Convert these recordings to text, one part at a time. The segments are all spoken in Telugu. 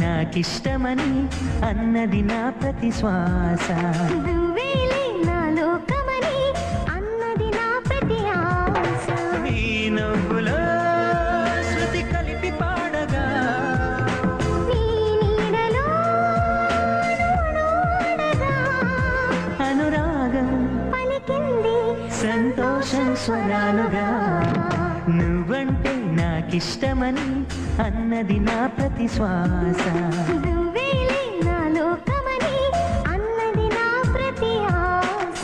నాకిష్టమని అన్నది నా ప్రతి శ్వాస నువ్వేలే నా లోకమని అన్నది నా ప్రతి ఆశ నీ నవ్వులో శృతి కలిపి పాడగా నీ నీడలో నడువడగా అనురాగం పలికింది సంతోషం స్వరాలుగా నువ్వంటే నాకిష్టమని అన్నది నా ప్రతి శ్వాస నువ్వేలే నా లోకమని అన్నది నా ప్రతి ఆశ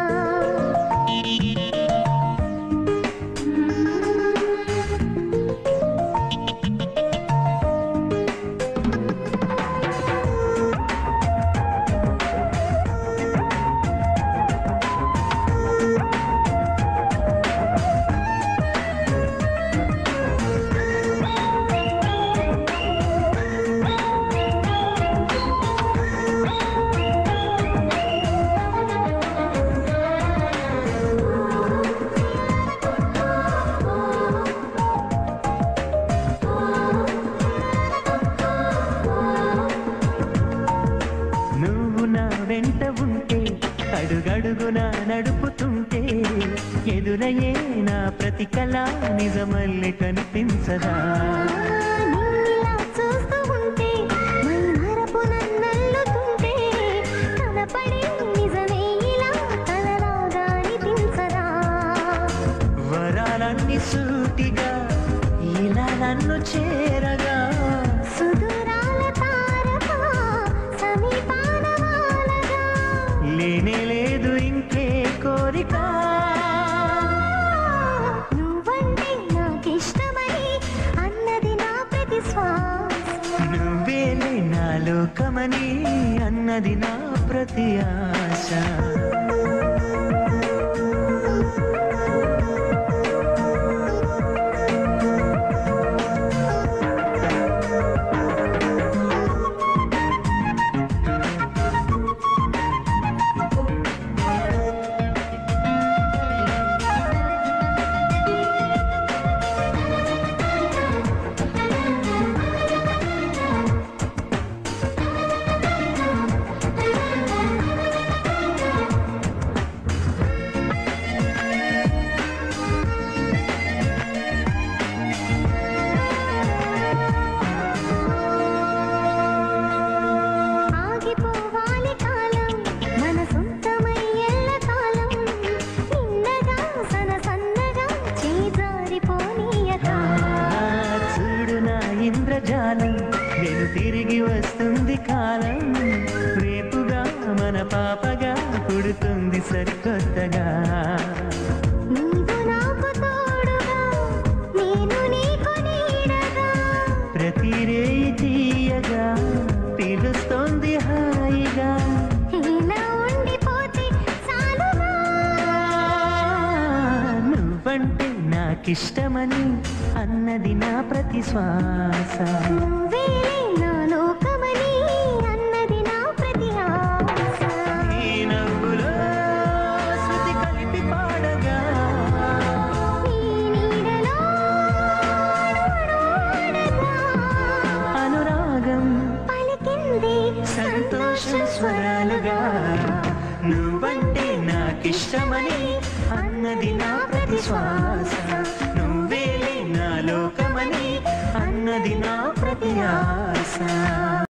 నువ్వు నా వెంట ఉంటే అడుగడుగునా నడుపుతుంటే ఎదురయ్యే నా ప్రతి కళ నిజమల్లి కనిపించదా నిన్నిలా చూస్తూ ఉంటే మై మరపు నన్నల్లుతుంటే కనపడే నిజమే ఇలా కలలాగా అనిపించదా వరాలన్నీ సూటిగా ఇలా నన్ను చేరగా సుదూరాల తారక సమీపాన వాలగా లేనే లేదు ఇంకే కోరిక నువ్వంటే నాకిష్టమని అన్నది నా ప్రతి శ్వాస నువ్వేలే నా లోకమని అన్నది నా ప్రతి ఆశ ఆగిపోవాలి కాలం మన సొంతమై ఎల్ల కాలం నిన్నగా సన సన్నగా చేజారిపోనీయక ఆ, చూడు నా ఇంద్రజాలం నేను తిరిగి వస్తుంది కాలం రేపుగా మన పాపగా పుడుతుంది సరికొత్తగా నీవు నాకు తోడుగా నేను నీకు నీడగా ప్రతి రేయి తీయగా పిలుస్తోంది హాయిగా ఇలా ఉండిపోతే చాలుగా నువ్వంటే నాకిష్టమని అన్నది నా ప్రతి శ్వాస నువ్వేలే నా లోకమని అన్నది నా ప్రతి ఆశ నీ నవ్వులో శృతి కలిపి పాడగా నీ నీడలో నడువడగా అనురాగం పలికింది సంతోష స్వరాలుగా నువ్వంటే నాకిష్టమని అన్నది నా ప్రతి శ్వాస నువ్వేలే నా లోకమని అన్నది నా ప్రతి ఆశ